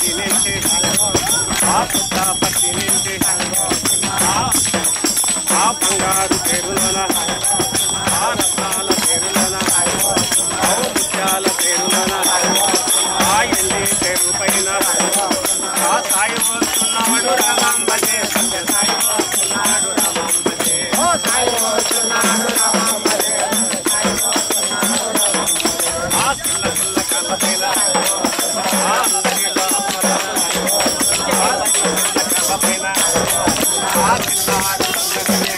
పట్టి నింటి ఆ పుట్ట పట్టి నింటి ఆ- ఆ బంగారు పేరులోన ఆ రత్నాల పేరులోన ఆ ముత్యాల పేరులోన ఆ ఎల్లి పేరు పైన ఆ సాయి వస్తున్నాడు రామాంబజే సత్య సాయి వస్తున్నాడు రామాంబజే ఓ సాయి వస్తున్నాడు రామాంబజే ఆ చిన్న చిన్న కళ్ళ పైన ఆ అందరిలో అప్పరాలు ఆ చిన్న చిన్న కళ్ళ పైన ఆ చిన్న ఆడపిల్లనే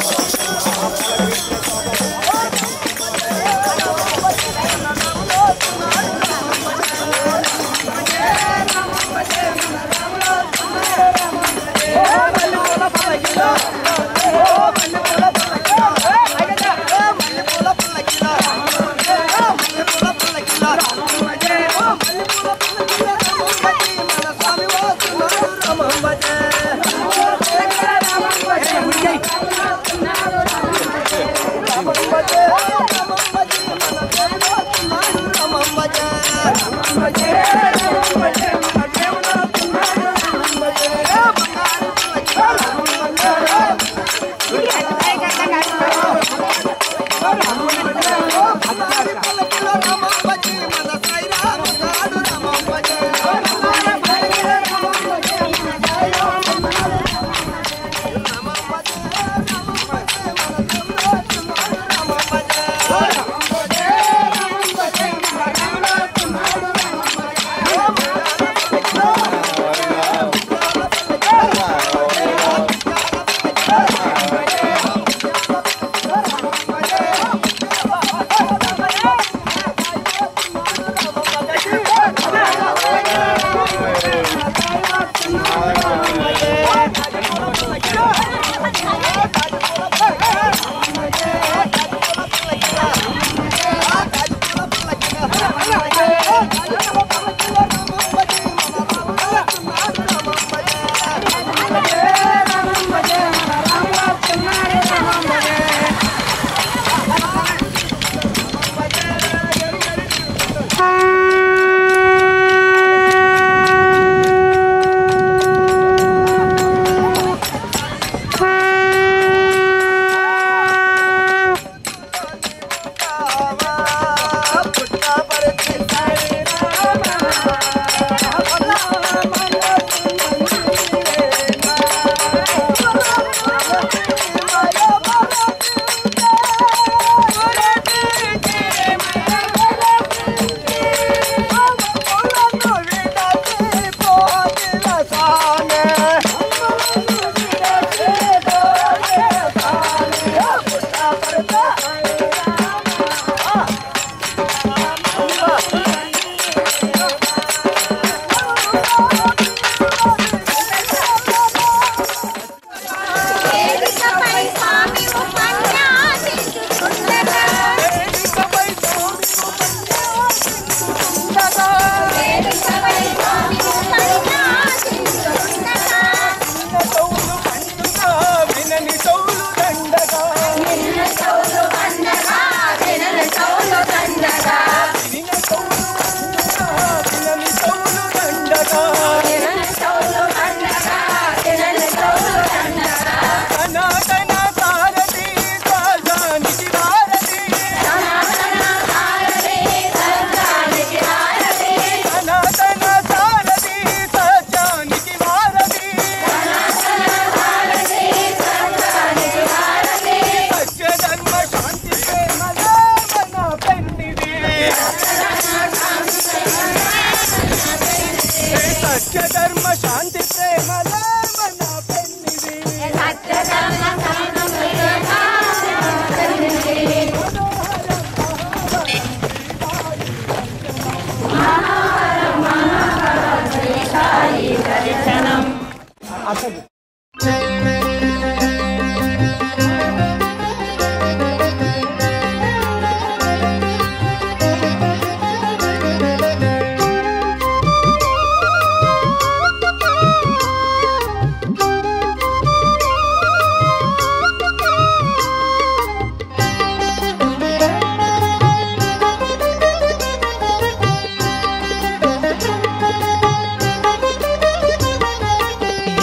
వేదికపై స్వామి ఉపన్యాసించుచుండగా వేదికపై స్వామి ఉపన్యాసించుచుండగా నిన్న చౌలు పండగా దినల చౌలు దండగా దినల చౌలు పండగా దినల చౌలు దండగా సనాతన భారతే సర్వానికి భారతే సనాతన భారతే సర్వానికి భారతే ధర్మ శాంతి ప్రేమల మన పెన్నిది సత్యధర్మ సంగములుగా ఆ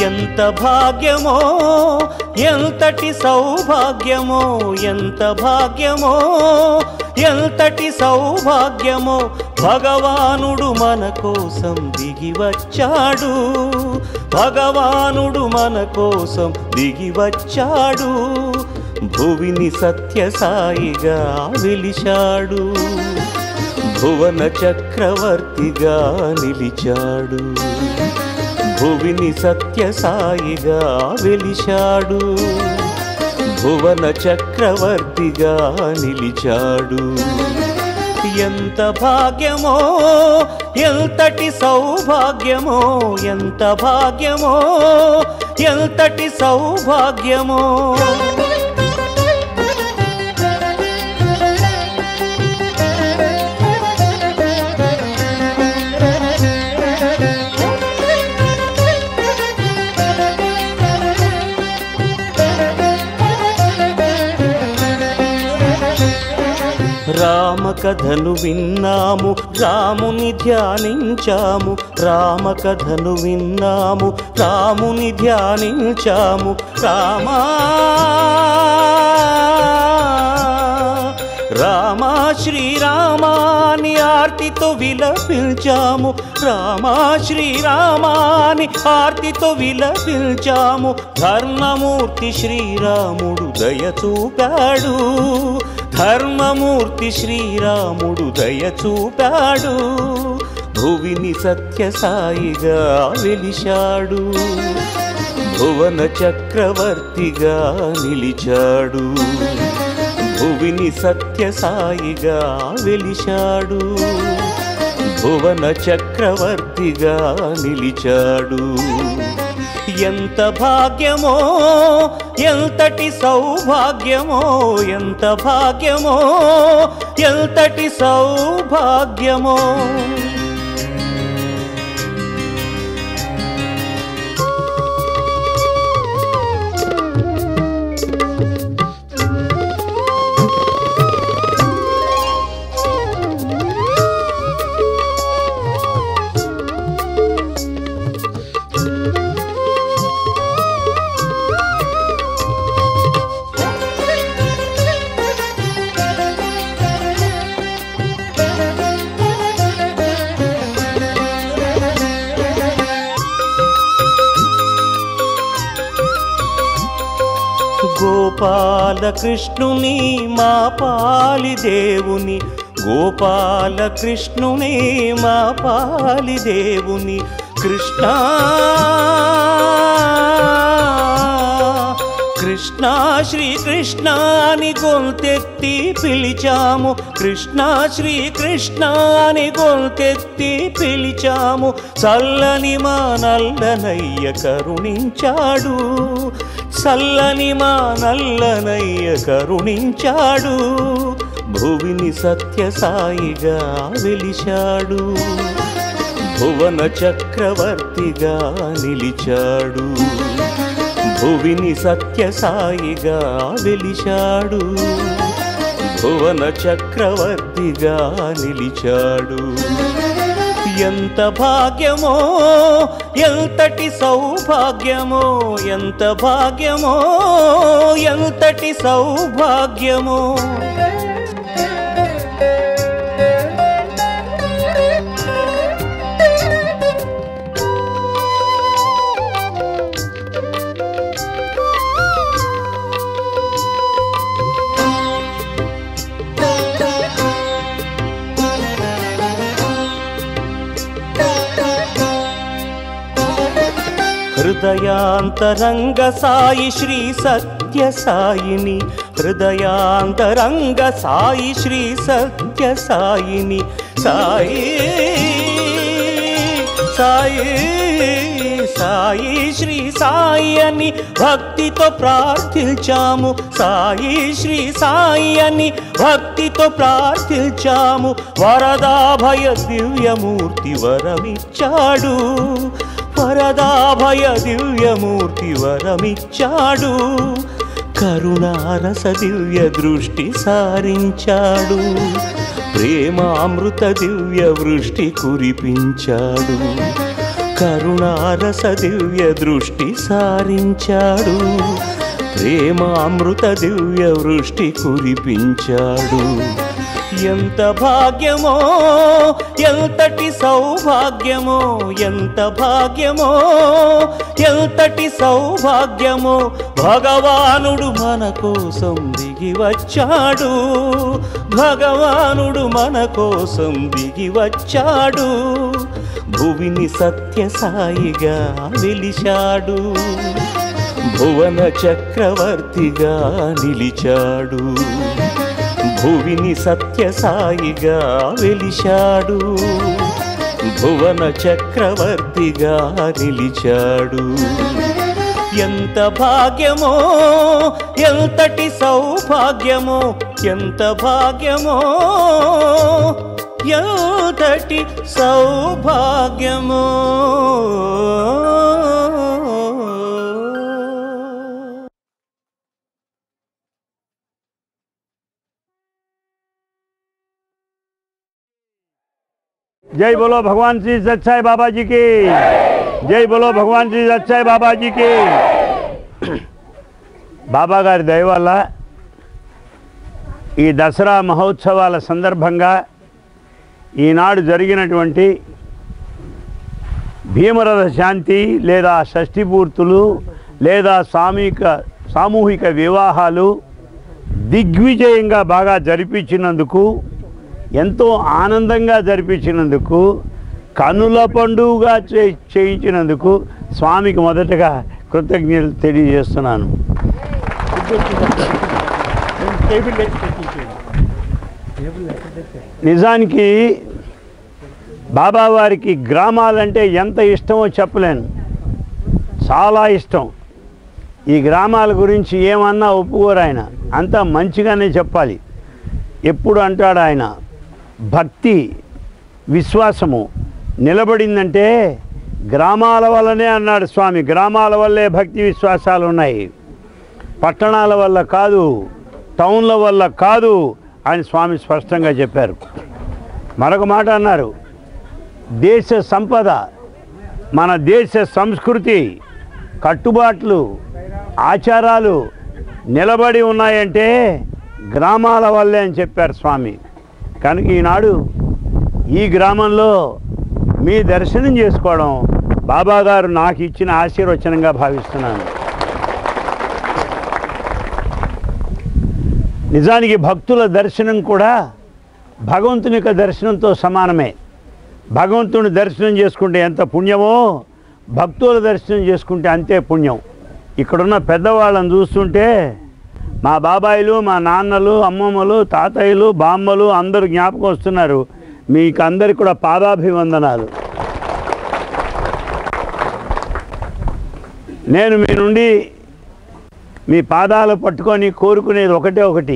ఎంత భాగ్యమో ఎంతటి సౌభాగ్యమో ఎంత భాగ్యమో ఎంతటి సౌభాగ్యమో భగవానుడు మన కోసం దిగి వచ్చాడు భగవానుడు మన కోసం దిగి వచ్చాడు భువిని సత్యసాయిగా వెలిశాడు భువన చక్రవర్తిగా నిలిచాడు భువిని సత్యసాయిగా వెలిశాడు భువన చక్రవర్తిగా నిలిచాడు ఎంత భాగ్యమో ఎంతటి సౌభాగ్యమో ఎంత భాగ్యమో ఎంతటి సౌభాగ్యమో రామ కథను విన్నాము రాముని ధ్యానించాము రామ కథను విన్నాము రాముని ధ్యానించాము రామా రామా శ్రీరామాని ఆర్తితో విలపించాము రామా శ్రీరామాని ఆర్తితో విలపించాము ధర్మమూర్తి శ్రీరాముడు దయ చూపాడు ధర్మమూర్తి శ్రీరాముడు దయ చూపాడు భువిని సత్యసాయిగా వెలిశాడు భువన చక్రవర్తిగా నిలిచాడు భువిని సత్యసాయిగా వెలిశాడు భువన చక్రవర్తిగా నిలిచాడు ఎంత భాగ్యమో ఎంతటి సౌభాగ్యమో ఎంత భాగ్యమో ఎంతటి సౌభాగ్యమో గోపాలకృష్ణుని మా పాలి దేవుని గోపాలకృష్ణుని మా పాలి దేవుని కృష్ణ కృష్ణ శ్రీకృష్ణ అని గొంతెత్తి పిలిచాము కృష్ణ శ్రీకృష్ణ అని గొంతెత్తి పిలిచాము చల్లని మా నల్లనయ్య కరుణించాడు చల్లని మా నల్లనయ్య కరుణించాడు భువిని సత్యసాయిగా వెలిశాడు భువన చక్రవర్తిగా నిలిచాడు భువిని సత్యసాయిగా వెలిశాడు భువన చక్రవర్తిగా నిలిచాడు ఎంత భాగ్యమో ఎంతటి సౌభాగ్యమో ఎంత భాగ్యమో ఎంతటి సౌభాగ్యమో హృదయాంతరంగ సాయి శ్రీ సత్య సాయిని హృదయాంతరంగ సాయి శ్రీ సత్య సాయిని సాయి సాయి సాయి శ్రీ సాయి అని భక్తితో ప్రార్థించాము సాయి శ్రీ సాయి అని భక్తితో ప్రార్థించాము వరదాభయ దివ్యమూర్తి వరమిచ్చాడు వరదాభయ దివ్యమూర్తి వరమిచ్చాడు కరుణారస దివ్య దృష్టి సారించాడు ప్రేమామృత దివ్య వృష్టి కురిపించాడు కరుణారస దివ్య దృష్టి సారించాడు ప్రేమ అమృత దివ్య వృష్టి కురిపించాడు ఎంత భాగ్యమో ఎంతటి సౌభాగ్యమో ఎంత భాగ్యమో ఎంతటి సౌభాగ్యమో భగవానుడు మన కోసం దిగి వచ్చాడు భగవానుడు మన కోసం దిగి వచ్చాడు భువిని సత్యసాయిగా వెలిశాడు భువన చక్రవర్తిగా నిలిచాడు భువిని సత్యసాయిగా వెలిశాడు భువన చక్రవర్తిగా నిలిచాడు ఎంత భాగ్యమో ఎంతటి సౌభాగ్యమో ఎంత భాగ్యమో ఎంతటి సౌభాగ్యమో जय बोलो भगवान श्री सच्चाई बाबा जी की जय बोलो भगवान श्री सच्चाई बाबा जी की బాబా గారి దయ వల్ల ఈ దసరా మహోత్సవాల సందర్భంగా ఈనాడు జరిగినటువంటి భీమరథ శాంతి లేదా షష్ఠి పూర్తులు లేదా సామూహిక సామూహిక వివాహాలు దిగ్విజయంగా బాగా జరిపించినందుకు ఎంతో ఆనందంగా జరిపించినందుకు కనుల పండుగగా చే చేయించినందుకు స్వామికి మొదటగా కృతజ్ఞతలు తెలియజేస్తున్నాను నిజానికి బాబావారికి గ్రామాలంటే ఎంత ఇష్టమో చెప్పలేను చాలా ఇష్టం ఈ గ్రామాల గురించి ఏమన్నా ఒప్పుకోరు ఆయన అంతా మంచిగానే చెప్పాలి ఎప్పుడు అంటాడు ఆయన భక్తి విశ్వాసము నిలబడిందంటే గ్రామాల వల్లనే అన్నాడు స్వామి గ్రామాల వల్లే భక్తి విశ్వాసాలు ఉన్నాయి పట్టణాల వల్ల కాదు టౌన్ల వల్ల కాదు అని స్వామి స్పష్టంగా చెప్పారు మరొక మాట అన్నారు దేశ సంపద మన దేశ సంస్కృతి కట్టుబాట్లు ఆచారాలు నిలబడి ఉన్నాయంటే గ్రామాల వల్లే అని చెప్పారు స్వామి కనుక ఈనాడు ఈ గ్రామంలో మీ దర్శనం చేసుకోవడం బాబా గారు నాకు ఇచ్చిన ఆశీర్వచనంగా భావిస్తున్నాను నిజానికి భక్తుల దర్శనం కూడా భగవంతుని యొక్క దర్శనంతో సమానమే భగవంతుని దర్శనం చేసుకుంటే ఎంత పుణ్యమో భక్తుల దర్శనం చేసుకుంటే అంతే పుణ్యం ఇక్కడున్న పెద్దవాళ్ళని చూస్తుంటే మా బాబాయిలు మా నాన్నలు అమ్మమ్మలు తాతయ్యలు బామ్మలు అందరూ జ్ఞాపకం వస్తున్నారు మీకు అందరికి కూడా పాదాభివందనాలు నేను మీ నుండి మీ పాదాలు పట్టుకొని కోరుకునేది ఒకటే ఒకటి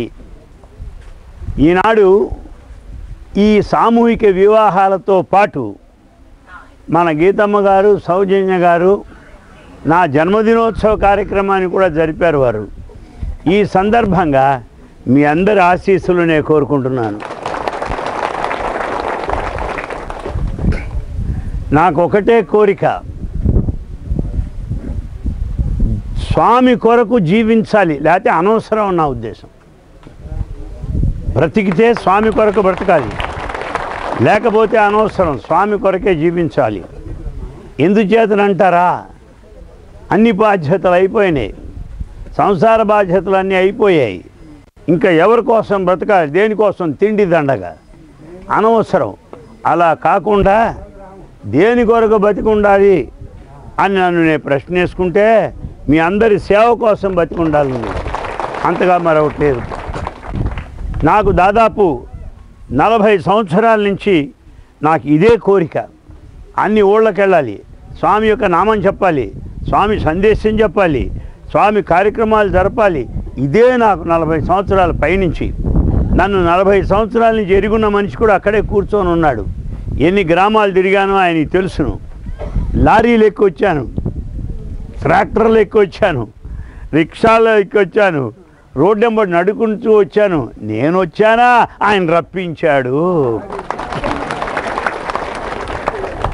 ఈనాడు ఈ సామూహిక వివాహాలతో పాటు మన గీతమ్మ గారు సౌజన్య గారు నా జన్మదినోత్సవ కార్యక్రమాన్ని కూడా జరిపారు వారు ఈ సందర్భంగా మీ అందరి ఆశీస్సులు నేను కోరుకుంటున్నాను నాకు ఒకటే కోరిక స్వామి కొరకు జీవించాలి లేకపోతే అనవసరం నా ఉద్దేశం బ్రతికితే స్వామి కొరకు బ్రతకాలి లేకపోతే అనవసరం స్వామి కొరకే జీవించాలి ఎందుచేతనంటారా అన్ని బాధ్యతలు అయిపోయినాయి సంసార బాధ్యతలు అన్నీ అయిపోయాయి ఇంకా ఎవరి కోసం బ్రతకాలి దేనికోసం తిండి దండగా అనవసరం అలా కాకుండా దేని కొరకు బతికి ఉండాలి అని నన్ను నేను ప్రశ్న వేసుకుంటే మీ అందరి సేవ కోసం బతికి ఉండాలి నువ్వు అంతగా మరొకటి లేదు నాకు దాదాపు నలభై సంవత్సరాల నుంచి నాకు ఇదే కోరిక అన్ని ఊళ్ళకి వెళ్ళాలి స్వామి యొక్క నామం చెప్పాలి స్వామి సందేశం చెప్పాలి స్వామి కార్యక్రమాలు జరపాలి ఇదే నాకు నలభై సంవత్సరాల పైనుంచి నన్ను నలభై సంవత్సరాల నుంచి ఎరుగున్న మనిషి కూడా అక్కడే కూర్చొని ఉన్నాడు ఎన్ని గ్రామాలు తిరిగానో ఆయనకి తెలుసును లారీలు ఎక్కి వచ్చాను ట్రాక్టర్లు ఎక్కి వచ్చాను రిక్షాలో ఎక్కి వచ్చాను రోడ్డు వెంబడి నడుకుంటూ వచ్చాను నేను వచ్చానా ఆయన రప్పించాడు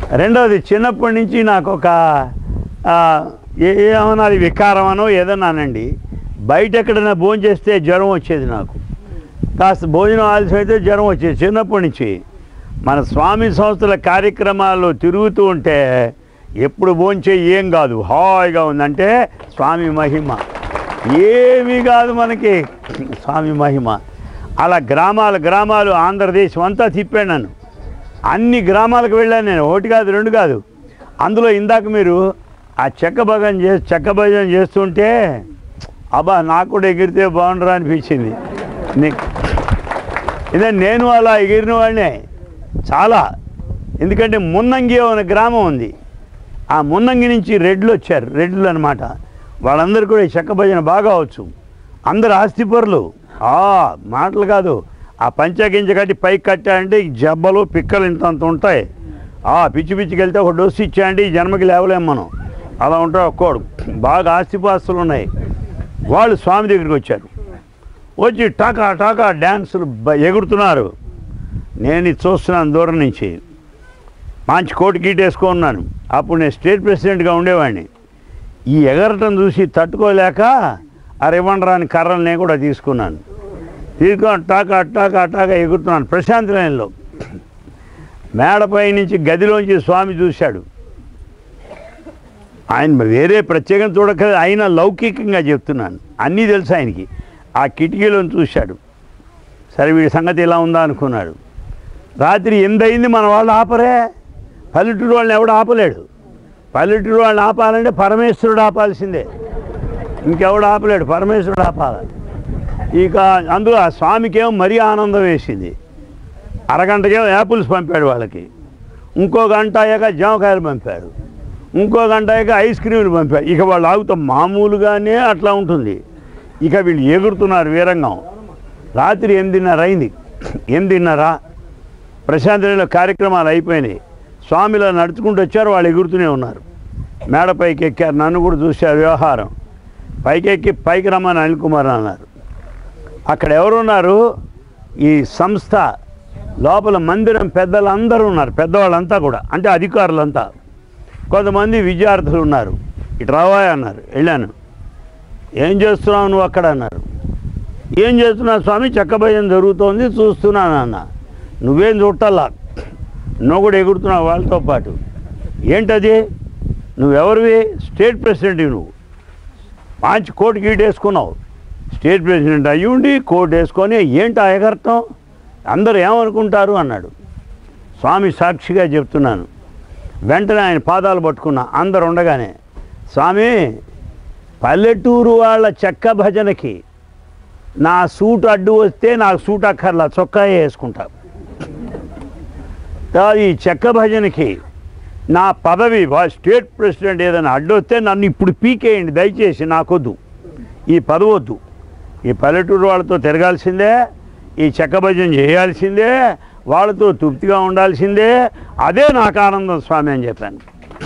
రెండవది చిన్నప్పటి నుంచి నాకు ఒక ఆ, ఏ- ఏమనాలి వికారం అనో ఏదన్నానండి బయట ఎక్కడైనా భోజనం చేస్తే జ్వరం వచ్చేది నాకు కాస్త భోజనం ఆలస్యం అయితే జ్వరం వచ్చేది చిన్నప్పటి నుంచి మన స్వామి సంస్థల కార్యక్రమాల్లో తిరుగుతూ ఉంటే ఎప్పుడు భోంచే ఏం కాదు హాయిగా ఉందంటే స్వామి మహిమ ఏమీ కాదు మనకి స్వామి మహిమ అలా గ్రామాలు గ్రామాలు ఆంధ్రదేశం అంతా తిప్పాను నన్ను అన్ని గ్రామాలకు వెళ్ళాను నేను ఒకటి కాదు రెండు కాదు అందులో ఇందాక మీరు ఆ చెక్క భజన చే చెక్క భజన చేస్తుంటే అబ్బా నాకు కూడా ఎగిరితే బాగుండరా అనిపించింది నీ- ఇదే నేను అలా ఎగిరిన వాడినే చాలా ఎందుకంటే మున్నంగి అనే గ్రామం ఉంది ఆ మున్నంగి నుంచి రెడ్లు వచ్చారు రెడ్లు అనమాట వాళ్ళందరూ కూడా ఈ చెక్క భజన బాగా వచ్చు అందరు ఆస్తిపరులు ఆ మాటలు కాదు ఆ పంచగింజ కట్టి పైకి కట్టాలంటే ఈ జబ్బలు పిక్కలు ఇంత అంత ఉంటాయి ఆ పిచ్చి పిచ్చికి వెళ్తే ఒక డోసు ఇచ్చాయంటే ఈ జన్మకి లేవలేం మనం అలా ఉంటాయి ఒక్కోడు బాగా ఆస్తిపాస్తులు ఉన్నాయి వాళ్ళు స్వామి దగ్గరికి వచ్చారు వచ్చి టాకా టాకా డ్యాన్సులు బ- ఎగురుతున్నారు నేను ఇది చూస్తున్నాను దూరం నుంచి మంచి కోటు గీట్ వేసుకున్నాను అప్పుడు నేను స్టేట్ ప్రెసిడెంట్గా ఉండేవాడిని ఈ ఎగరటం చూసి తట్టుకోలేక అరివండరా అని కర్రలు నేను కూడా తీసుకున్నాను తీసుకొని టాకా టాకా టాకా ఎగురుతున్నాను ప్రశాంత్ లైన్లో మేడపై నుంచి గదిలోంచి స్వామి చూశాడు ఆయన వేరే ప్రత్యేకం చూడక ఆయన లౌకికంగా చెప్తున్నాను అన్నీ తెలుసు ఆయనకి ఆ కిటికీలో చూశాడు సరే వీడి సంగతి ఇలా ఉందా అనుకున్నాడు రాత్రి ఎందయింది మన వాళ్ళు ఆపరే పల్లెటూరు వాళ్ళని ఎవడు ఆపలేడు పల్లెటూరు వాళ్ళని ఆపాలంటే పరమేశ్వరుడు ఆపాల్సిందే ఇంకెవడు ఆపలేడు పరమేశ్వరుడు ఆపాలి ఇక అందులో ఆ స్వామికేమో మరీ ఆనందం వేసింది అరగంటకేమో యాపిల్స్ పంపాడు వాళ్ళకి ఇంకో గంట అయ్యాక జామకాయలు పంపాడు ఇంకో గంట అయ్యాక ఐస్ క్రీములు పంపాడు ఇక వాళ్ళు ఆగుతాం మామూలుగానే అట్లా ఉంటుంది ఇక వీళ్ళు ఎగురుతున్నారు వీరంగం రాత్రి ఎనిమిదిన్నర అయింది ఎనిమిదిన్నర ప్రశాంతంలో కార్యక్రమాలు అయిపోయినాయి స్వామిలో నడుచుకుంటూ వచ్చారు వాళ్ళు ఎగురుతూనే ఉన్నారు మేడపైకి ఎక్కారు నన్ను కూడా చూశారు వ్యవహారం పైకి ఎక్కి పైకి రమ్మని అనిల్ కుమార్ అన్నారు అక్కడ ఎవరున్నారు ఈ సంస్థ లోపల మందిరం పెద్దలు అందరూ ఉన్నారు పెద్దవాళ్ళంతా కూడా అంటే అధికారులంతా కొంతమంది విద్యార్థులు ఉన్నారు ఇటు రావాయ్ అన్నారు వెళ్ళాను ఏం చేస్తున్నావు నువ్వు అక్కడ అన్నారు ఏం చేస్తున్నావు స్వామి చెక్కభయం జరుగుతోంది చూస్తున్నాను అన్న నువ్వేం చుట్టాలా నువ్వు కూడా ఎగురుతున్నావు వాళ్ళతో పాటు ఏంటది నువ్వెవరివి స్టేట్ ప్రెసిడెంట్ నువ్వు మంచి కోట్ గీట్ వేసుకున్నావు స్టేట్ ప్రెసిడెంట్ అయ్యి ఉండి కోట్ వేసుకొని ఏంటి ఆ ఎగరటం అందరూ ఏమనుకుంటారు అన్నాడు స్వామి సాక్షిగా చెప్తున్నాను వెంటనే ఆయన పాదాలు పట్టుకున్నా అందరు ఉండగానే స్వామి పల్లెటూరు వాళ్ళ చెక్క భజనకి నా సూట్ అడ్డు వస్తే నాకు సూట్ అక్కర్లా చొక్కా వేసుకుంటా కాదు ఈ చెక్క భజనకి నా పదవి వా- స్టేట్ ప్రెసిడెంట్ ఏదైనా అడ్డు వస్తే నన్ను ఇప్పుడు పీకేయండి దయచేసి నాకొద్దు ఈ పదవి వద్దు ఈ పల్లెటూరు వాళ్ళతో తిరగాల్సిందే ఈ చెక్క భజన చేయాల్సిందే వాళ్ళతో తృప్తిగా ఉండాల్సిందే అదే నాకు ఆనందం స్వామి అని చెప్పాను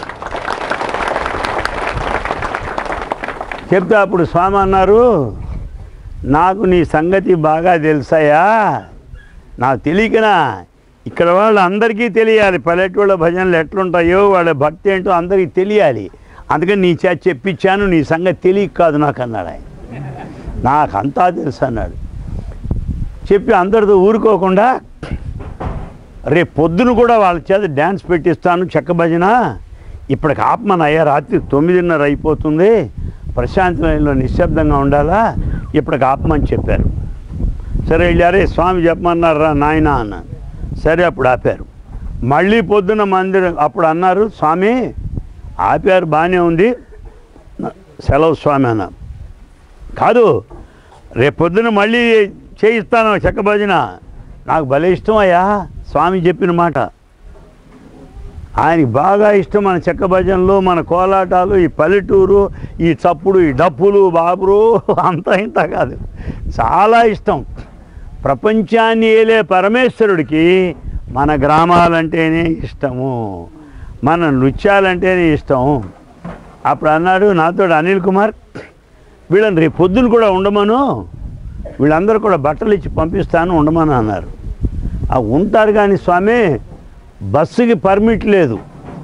చెప్తే అప్పుడు స్వామి అన్నారు నాకు నీ సంగతి బాగా తెలుసాయా నాకు తెలియకనా ఇక్కడ వాళ్ళందరికీ తెలియాలి పల్లెటూళ్ళ భజనలు ఎట్లుంటాయో వాళ్ళ భక్తి ఏంటో అందరికీ తెలియాలి అందుకని నీ చేత చెప్పించాను నీ సంగతి తెలియక కాదు నాకు అన్నాడు ఆయన నాకు అంతా తెలుసు అన్నాడు చెప్పి అందరితో ఊరుకోకుండా రేపు పొద్దున కూడా వాళ్ళ చేత డ్యాన్స్ పెట్టిస్తాను చెక్క భజన ఇప్పటికి ఆత్మనయ్యా రాత్రి తొమ్మిదిన్నర అయిపోతుంది ప్రశాంతి లైన్లో నిశ్శబ్దంగా ఉండాలా ఇప్పటికి ఆత్మని చెప్పారు సరే వెళ్ళారే స్వామి చెప్పమన్నారు రా నాయన అన్నాను సరే అప్పుడు ఆపారు మళ్ళీ పొద్దున్న మందిరం అప్పుడు అన్నారు స్వామి ఆపారు బాగానే ఉంది సెలవు స్వామి అన్న కాదు రేపు పొద్దున మళ్ళీ చేయిస్తాను చెక్క భజన నాకు భలే ఇష్టం అయ్యా స్వామి చెప్పిన మాట ఆయనకి బాగా ఇష్టం మన చెక్క భజనలు మన కోలాటాలు ఈ పల్లెటూరు ఈ చప్పుడు ఈ డప్పులు బాబురు అంత ఇంత కాదు చాలా ఇష్టం ప్రపంచాన్ని ఏలే పరమేశ్వరుడికి మన గ్రామాలంటేనే ఇష్టము మన నృత్యాలంటేనే ఇష్టం అప్పుడు అన్నాడు నాతో అనిల్ కుమార్ వీళ్ళని రేపు పొద్దున కూడా ఉండమను వీళ్ళందరూ కూడా బట్టలు ఇచ్చి పంపిస్తాను ఉండమని అన్నారు ఆ ఉంటారు కానీ స్వామి బస్సుకి పర్మిట్ లేదు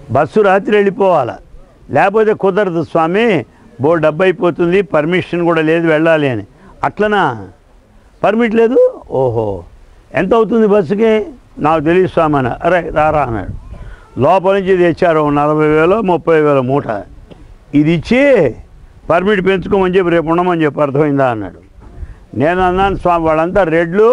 బస్సు రాత్రి వెళ్ళిపోవాలా లేకపోతే కుదరదు స్వామి బో డబ్బు అయిపోతుంది పర్మిషన్ కూడా లేదు వెళ్ళాలి అని అట్లనా పర్మిట్ లేదు ఓహో ఎంత అవుతుంది బస్సుకి నాకు తెలియదు స్వామి అని అరే రారా అన్నాడు లోపల నుంచి తెచ్చారు ఓ నలభై వేలు ముప్పై వేల మూట ఇది ఇచ్చి పర్మిట్ పెంచుకోమని చెప్పి రేపు ఉండమని చెప్పి అర్థమైందా అన్నాడు నేను అన్నాను స్వామి వాళ్ళంతా రెడ్లు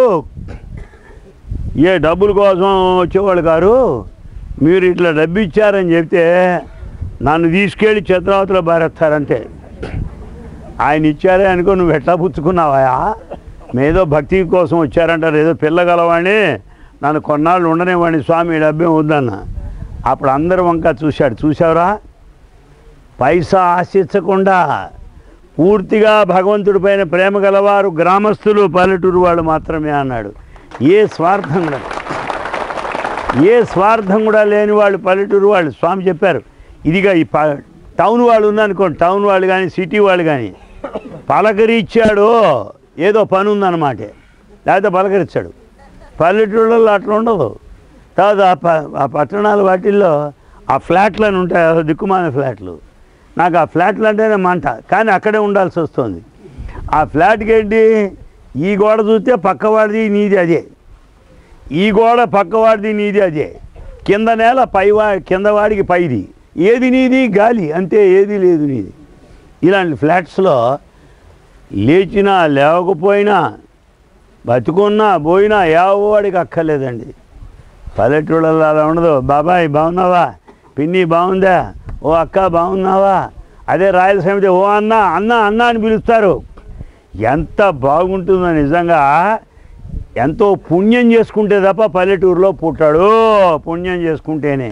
ఏ డబ్బుల కోసం వచ్చేవాళ్ళు కారు మీరు ఇట్లా డబ్బు ఇచ్చారని చెప్తే నన్ను తీసుకెళ్ళి చిత్రావతిలో బారేస్తారంతే ఆయన ఇచ్చారే అనుకో నువ్వు ఎట్లా పుచ్చుకున్నావా మేదో భక్తి కోసం వచ్చారంటారు ఏదో పిల్లగలవాణ్ణి నన్ను కొన్నాళ్ళు ఉండనివ్వండి స్వామి ఈ డబ్బే వద్దన్న అప్పుడు అందరు వంక చూశాడు చూసావురా పైసా ఆశించకుండా పూర్తిగా భగవంతుడి పైన ప్రేమ గలవారు గ్రామస్తులు పల్లెటూరు వాళ్ళు మాత్రమే అన్నాడు ఏ స్వార్థం కూడా ఏ స్వార్థం కూడా లేని వాళ్ళు పల్లెటూరు వాళ్ళు స్వామి చెప్పారు ఇదిగా ఈ ప టౌన్ వాళ్ళు ఉందనుకోండి టౌన్ వాళ్ళు కానీ సిటీ వాళ్ళు కానీ పలకరిచ్చాడు ఏదో పని ఉందన్నమాట లేకపోతే పలకరించాడు పల్లెటూళ్ళలో అట్లా ఉండదు తర్వాత ఆ ప ఆ పట్టణాల వాటిల్లో ఆ ఫ్లాట్లు అని ఉంటాయి ఆ దిక్కుమాల ఫ్లాట్లు నాకు ఆ ఫ్లాట్లు అంటేనే మంట కానీ అక్కడే ఉండాల్సి వస్తుంది ఆ ఫ్లాట్కి ఏంటి ఈ గోడ చూస్తే పక్కవాడిది నీది అదే ఈ గోడ పక్కవాడిది నీది అదే కింద నేల పైవా కింద వాడికి పైది ఏది నీది గాలి అంతే ఏది లేదు నీది ఇలాంటి ఫ్లాట్స్లో లేచినా లేవకపోయినా బతుకున్నా పోయినా ఎవడికి అక్కర్లేదండి పల్లెటూళ్ళలో అలా ఉండదు బాబాయ్ బాగున్నావా పిన్ని బాగుందా ఓ అక్క బాగున్నావా అదే రాయలసీమ ఓ అన్న అన్న అన్న అని పిలుస్తారు ఎంత బాగుంటుందో నిజంగా ఎంతో పుణ్యం చేసుకుంటే తప్ప పల్లెటూరులో పుట్టాడు పుణ్యం చేసుకుంటేనే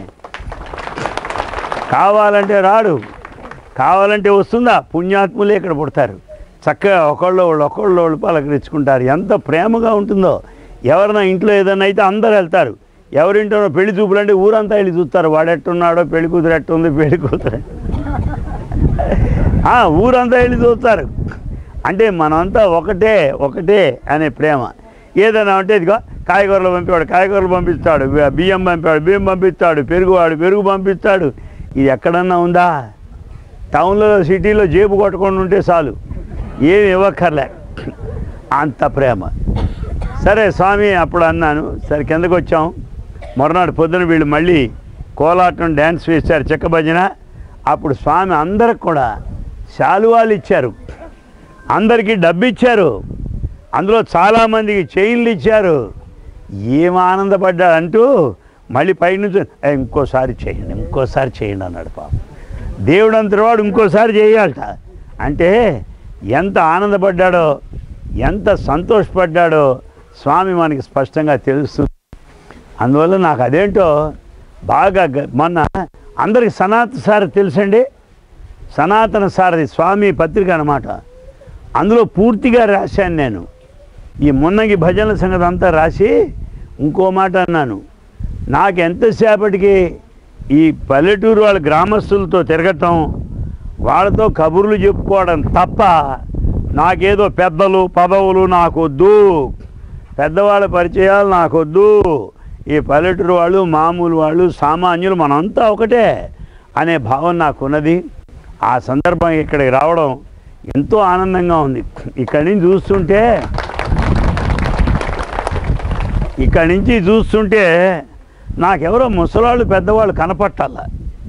కావాలంటే రాడు కావాలంటే వస్తుందా పుణ్యాత్ములే ఇక్కడ పుడతారు చక్కగా ఒకళ్ళు వాళ్ళు ఒకళ్ళు వాళ్ళు పలకరించుకుంటారు ఎంత ప్రేమగా ఉంటుందో ఎవరైనా ఇంట్లో ఏదైనా అయితే అందరు వెళ్తారు ఎవరింటో పెళ్లి చూపులు అంటే ఊరంతా వెళ్ళి చూస్తారు వాడెట్టున్నాడో పెళ్లి కూతురు ఎట్టుంది పెళ్లి కూతురు ఆ, ఊరంతా వెళ్ళి చూస్తారు అంటే మనమంతా ఒకటే ఒకటే అనే ప్రేమ ఏదైనా అంటే ఇదిగో కాయగూరలు పంపేవాడు కాయగూరలు పంపిస్తాడు బి- బియ్యం పంపేవాడు బియ్యం పంపిస్తాడు పెరుగువాడు పెరుగు పంపిస్తాడు ఇది ఎక్కడన్నా ఉందా టౌన్లో సిటీలో జేబు కొట్టకుండా ఉంటే చాలు ఏమి ఇవ్వక్కర్లే అంత ప్రేమ సరే స్వామి అప్పుడు అన్నాను సరే కిందకు వచ్చాం మరునాడు పొద్దున వీళ్ళు మళ్ళీ కోలాటం డ్యాన్స్ వేశారు చెక్క భజన అప్పుడు స్వామి అందరికి కూడా శాలువాలు ఇచ్చారు అందరికీ డబ్బు ఇచ్చారు అందులో చాలామందికి చైన్లు ఇచ్చారు ఏం ఆనందపడ్డాడు అంటూ మళ్ళీ పైనుంచి "ఏ, ఇంకోసారి చేయండి ఇంకోసారి చేయండి అన్నాడు పాపం దేవుడు అంతవాడు ఇంకోసారి చేయాలట అంటే ఎంత ఆనందపడ్డాడో ఎంత సంతోషపడ్డాడో స్వామి మనకి స్పష్టంగా తెలుస్తుంది అందువల్ల నాకు అదేంటో బాగా గ- మొన్న అందరికి సనాతన సార్ తెలుసండి సనాతన సారథి స్వామి పత్రిక అన్నమాట అందులో పూర్తిగా రాశాను నేను ఈ మున్నగి భజనల సంగతి అంతా రాసి ఇంకో మాట అన్నాను నాకు ఎంతసేపటికి ఈ పల్లెటూరు వాళ్ళ గ్రామస్తులతో తిరగటం వాళ్ళతో కబుర్లు చెప్పుకోవడం తప్ప నాకేదో పెద్దలు పదవులు నాకొద్దు పెద్దవాళ్ళ పరిచయాలు నాకొద్దు ఈ పల్లెటూరు వాళ్ళు మామూలు వాళ్ళు సామాన్యులు మనంతా ఒకటే అనే భావన నాకున్నది ఆ సందర్భం ఇక్కడికి రావడం ఎంతో ఆనందంగా ఉంది ఇక్కడి నుంచి చూస్తుంటే ఇక్కడి నుంచి చూస్తుంటే నాకెవరో ముసలాళ్ళు పెద్దవాళ్ళు కనపట్టాల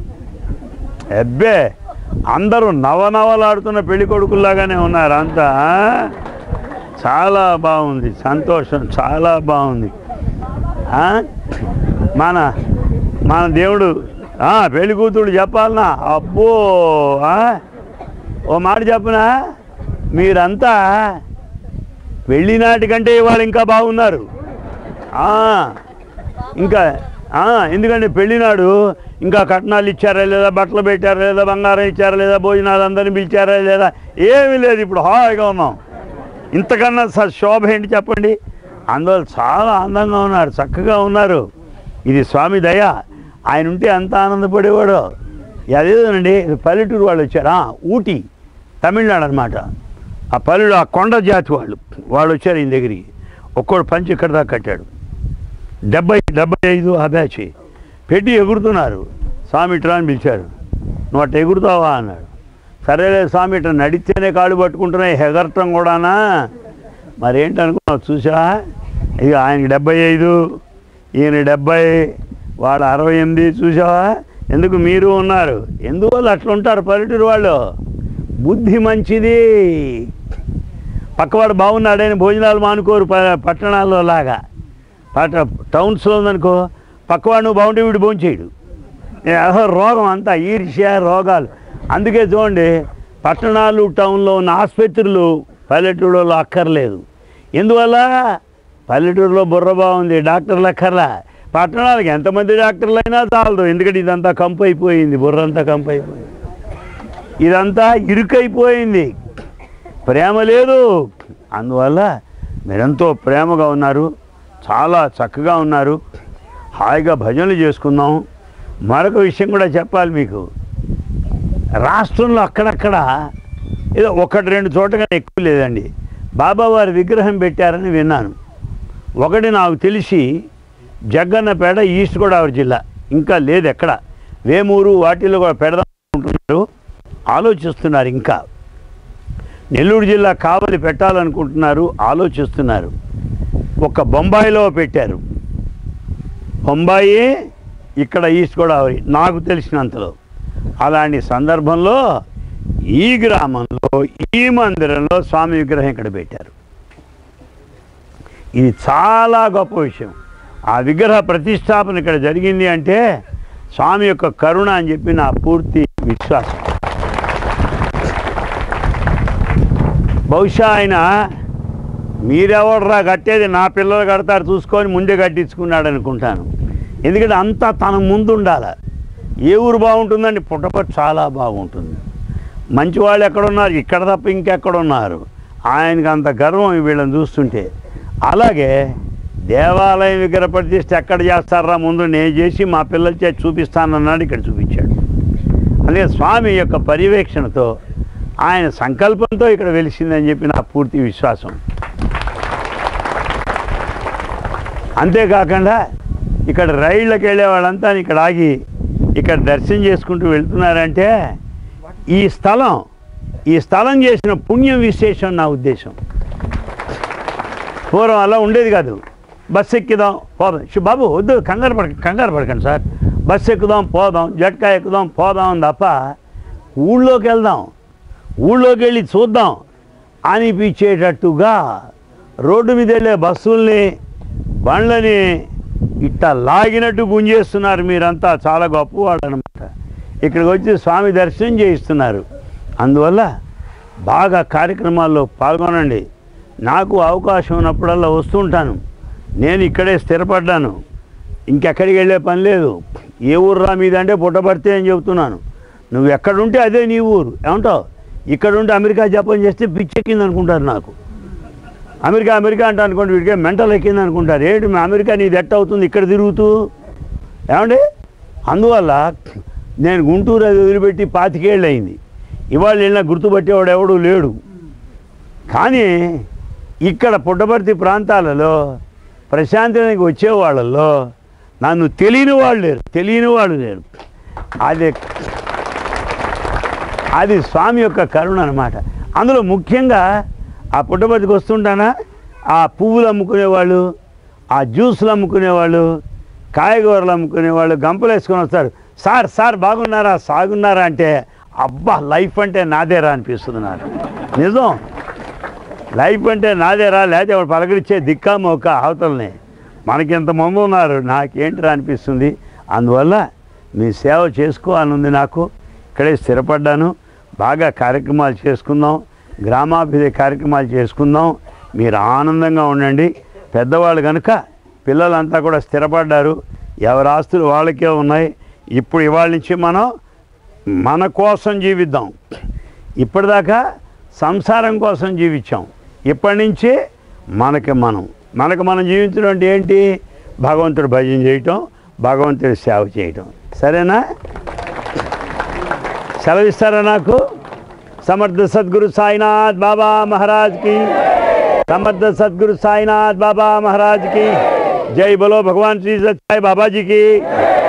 అబ్బే అందరూ నవనవలాడుతున్న పెళ్లి కొడుకుల్లాగానే ఉన్నారు అంతా చాలా బాగుంది సంతోషం చాలా బాగుంది ఆ? మన మన దేవుడు ఆ, పెళ్లి కూతుడు చెప్పాలనా అబ్బో ఆ? ఓ మాట చెప్పనా మీరంతా వెళ్ళినాటి కంటే ఇవాళ ఇంకా బాగున్నారు ఆ, ఇంకా ఆ, ఎందుకంటే పెళ్ళినాడు ఇంకా కట్నాలు ఇచ్చారా లేదా బట్టలు పెట్టారా లేదా బంగారం ఇచ్చారా లేదా భోజనాలు అందరిని పిలిచారా లేదా ఏమీ లేదు ఇప్పుడు హాయిగా ఉన్నాం ఇంతకన్నా స- శోభ ఏంటి చెప్పండి అందువల్ల చాలా అందంగా ఉన్నారు చక్కగా ఉన్నారు ఇది స్వామి దయ ఆయన ఉంటే అంత ఆనందపడేవాడు అదేదోనండి పల్లెటూరు వాళ్ళు వచ్చారా ఊటీ తమిళనాడు అనమాట ఆ పల్లెడు ఆ కొండ జాతి వాళ్ళు వాళ్ళు వచ్చారు ఈయన దగ్గరికి ఒక్కోడు పంచి ఇక్కడ దాకా కట్టాడు డెబ్బై డెబ్బై ఐదు ఆ బ్యాచ్ పెట్టి ఎగురుతున్నారు స్వామి ఇట్రా అని పిలిచారు నువ్వు అట్ట ఎగురుతావా అన్నాడు సరేలే స్వామి ఇట్లా నడిస్తేనే కాళ్ళు పట్టుకుంటున్నాయి ఎగరటం కూడానా మరేంటనుకున్నావు చూసా ఇక ఆయనకి డెబ్బై ఐదు ఈయన డెబ్బై వాడు అరవై ఎనిమిది చూసావా ఎందుకు మీరు ఉన్నారు ఎందువల్ల అట్లా ఉంటారు పల్లెటూరు వాళ్ళు బుద్ధి మంచిది పక్కవాడు బాగున్నాడని భోజనాలు మానుకోరు ప- పట్టణాల్లో లాగా పట్ట టౌన్స్లో ఉందనుకో పక్కవాడు నువ్వు బాగుంటే వీడు భోంచేయడు ఏ, అసలు రోగం అంతా ఈర్ష్య రోగాలు అందుకే చూడండి పట్టణాలు టౌన్లో ఉన్న ఆసుపత్రులు పల్లెటూరులో అక్కర్లేదు ఎందువల్ల పల్లెటూరులో బుర్ర బాగుంది డాక్టర్లు అక్కర్లా పట్టణాలకు ఎంతమంది డాక్టర్లు అయినా చాలదు ఎందుకంటే ఇదంతా కంపు అయిపోయింది బుర్ర అంతా కంపు అయిపోయింది ఇదంతా ఇరుకైపోయింది ప్రేమ లేదు అందువల్ల మీరెంతో ప్రేమగా ఉన్నారు చాలా చక్కగా ఉన్నారు హాయిగా భజనలు చేసుకుందాం మరొక విషయం కూడా చెప్పాలి మీకు రాష్ట్రంలో అక్కడక్కడ ఏదో ఒకటి రెండు చోటగా ఎక్కువ లేదండి బాబావారి విగ్రహం పెట్టారని విన్నాను ఒకటి నాకు తెలిసి జగ్గన్నపేట ఈస్ట్ గోదావరి జిల్లా ఇంకా లేదు ఎక్కడ వేమూరు వాటిల్లో కూడా పెడదాం అనుకుంటున్నారు ఆలోచిస్తున్నారు ఇంకా నెల్లూరు జిల్లా కావలి పెట్టాలనుకుంటున్నారు ఆలోచిస్తున్నారు ఒక బొంబాయిలో పెట్టారు బొంబాయి ఇక్కడ ఈస్ట్ గోదావరి నాకు తెలిసినంతలో అలాంటి సందర్భంలో ఈ గ్రామంలో ఈ మందిరంలో స్వామి విగ్రహం ఇక్కడ పెట్టారు ఇది చాలా గొప్ప విషయం ఆ విగ్రహ ప్రతిష్టాపన ఇక్కడ జరిగింది అంటే స్వామి యొక్క కరుణ అని చెప్పి నా పూర్తి విశ్వాసం బహుశా ఆయన మీరెవడరా కట్టేది నా పిల్లలు కడతారు చూసుకొని ముందే కట్టించుకున్నాడు అనుకుంటాను ఎందుకంటే అంతా తన ముందు ఉండాలి ఏ ఊరు బాగుంటుందండి పుట్టపట్టు చాలా బాగుంటుంది మంచి వాళ్ళు ఎక్కడున్నారు ఇక్కడ తప్ప ఇంకెక్కడున్నారు ఆయనకి అంత గర్వం వీళ్ళని చూస్తుంటే అలాగే దేవాలయం విగ్రహ ప్రతిష్ఠ ఎక్కడ చేస్తారా ముందు నేను చేసి మా పిల్లల చేసి చూపిస్తానన్నాడు ఇక్కడ చూపించాడు అదే స్వామి యొక్క పర్యవేక్షణతో ఆయన సంకల్పంతో ఇక్కడ వెలిసిందని చెప్పి నా పూర్తి విశ్వాసం అంతేకాకుండా ఇక్కడ రైళ్ళకి వెళ్ళే వాళ్ళంతా ఇక్కడ ఆగి ఇక్కడ దర్శనం చేసుకుంటూ వెళ్తున్నారంటే ఈ స్థలం ఈ స్థలం చేసిన పుణ్యం విశేషం నా ఉద్దేశం పూర్వం అలా ఉండేది కాదు బస్సు ఎక్కుదాం పోదాం షు బాబు వద్దు కంగారు పడక కంగారు పడకండి సార్ బస్సు ఎక్కుదాం పోదాం జట్కా ఎక్కుదాం పోదాం అని తప్ప ఊళ్ళోకి వెళ్దాం ఊళ్ళోకి వెళ్ళి చూద్దాం అనిపించేటట్టుగా రోడ్డు మీద వెళ్ళే బస్సుల్ని బండ్లని ఇట్లా లాగినట్టు గుంజేస్తున్నారు మీరంతా చాలా గొప్పవాడు అనమాట ఇక్కడికి వచ్చి స్వామి దర్శనం చేయిస్తున్నారు అందువల్ల బాగా కార్యక్రమాల్లో పాల్గొనండి నాకు అవకాశం ఉన్నప్పుడల్లా వస్తుంటాను నేను ఇక్కడే స్థిరపడ్డాను ఇంకెక్కడికి వెళ్ళే పని లేదు ఏ ఊర్రా మీద అంటే పుట్టబడితే అని చెబుతున్నాను నువ్వు ఎక్కడుంటే అదే నీ ఊరు ఏమంటావు ఇక్కడుంటే అమెరికా జపాన్ చేస్తే పిచ్చెక్కింది అనుకుంటారు నాకు అమెరికా అమెరికా అంటే అనుకోండి వీడికి మెంటల్ ఎక్కింది అనుకుంటారు ఏంటి మీ అమెరికా నీది ఎట్ట అవుతుంది ఇక్కడ తిరుగుతూ ఏమండి అందువల్ల నేను గుంటూరు అది వదిలిపెట్టి పాతికేళ్ళు అయింది ఇవాళ వెళ్ళినా గుర్తుపట్టేవాడు ఎవడు లేడు కానీ ఇక్కడ పుట్టపర్తి ప్రాంతాలలో ప్రశాంతానికి వచ్చే వాళ్ళల్లో నన్ను తెలియని వాళ్ళు లేరు తెలియని వాళ్ళు లేరు అది అది స్వామి యొక్క కరుణ అనమాట అందులో ముఖ్యంగా ఆ పుట్టపర్తికి వస్తుంటానా ఆ పువ్వులు అమ్ముకునేవాళ్ళు ఆ జ్యూసులు అమ్ముకునేవాళ్ళు కాయగూరలు అమ్ముకునేవాళ్ళు గంపలు వేసుకొని వస్తారు సార్ సార్ బాగున్నారా సాగున్నారా అంటే అబ్బా లైఫ్ అంటే నాదేరా అనిపిస్తుంది నాకు నిజం లైఫ్ అంటే నాదేరా లేకపోతే వాడు పలకరించే దిక్కా మోక అవతలనే మనకి ఇంతమంది ఉన్నారు నాకేంటిరా అనిపిస్తుంది అందువల్ల మీ సేవ చేసుకోవాలనుంది నాకు ఇక్కడే స్థిరపడ్డాను బాగా కార్యక్రమాలు చేసుకుందాం గ్రామాభివృద్ధి కార్యక్రమాలు చేసుకుందాం మీరు ఆనందంగా ఉండండి పెద్దవాళ్ళు కనుక పిల్లలంతా కూడా స్థిరపడ్డారు ఎవరి ఆస్తులు వాళ్ళకే ఉన్నాయి ఇప్పుడు ఇవాళ నుంచి మనం మన కోసం జీవిద్దాం ఇప్పటిదాకా సంసారం కోసం జీవించాం ఇప్పటి నుంచి మనకి మనం మనకు మనం జీవించడం అంటే ఏంటి భగవంతుడు భజన చేయటం భగవంతుడి సేవ చేయటం సరేనా సెలవిస్తారా నాకు సమర్థ సద్గురు సాయినాథ్ బాబా మహారాజ్కి సమర్థ సద్గురు సాయినాథ్ బాబా మహారాజ్కి జై బలో భగవాన్ శ్రీ సత్యాయి బాబాజీకి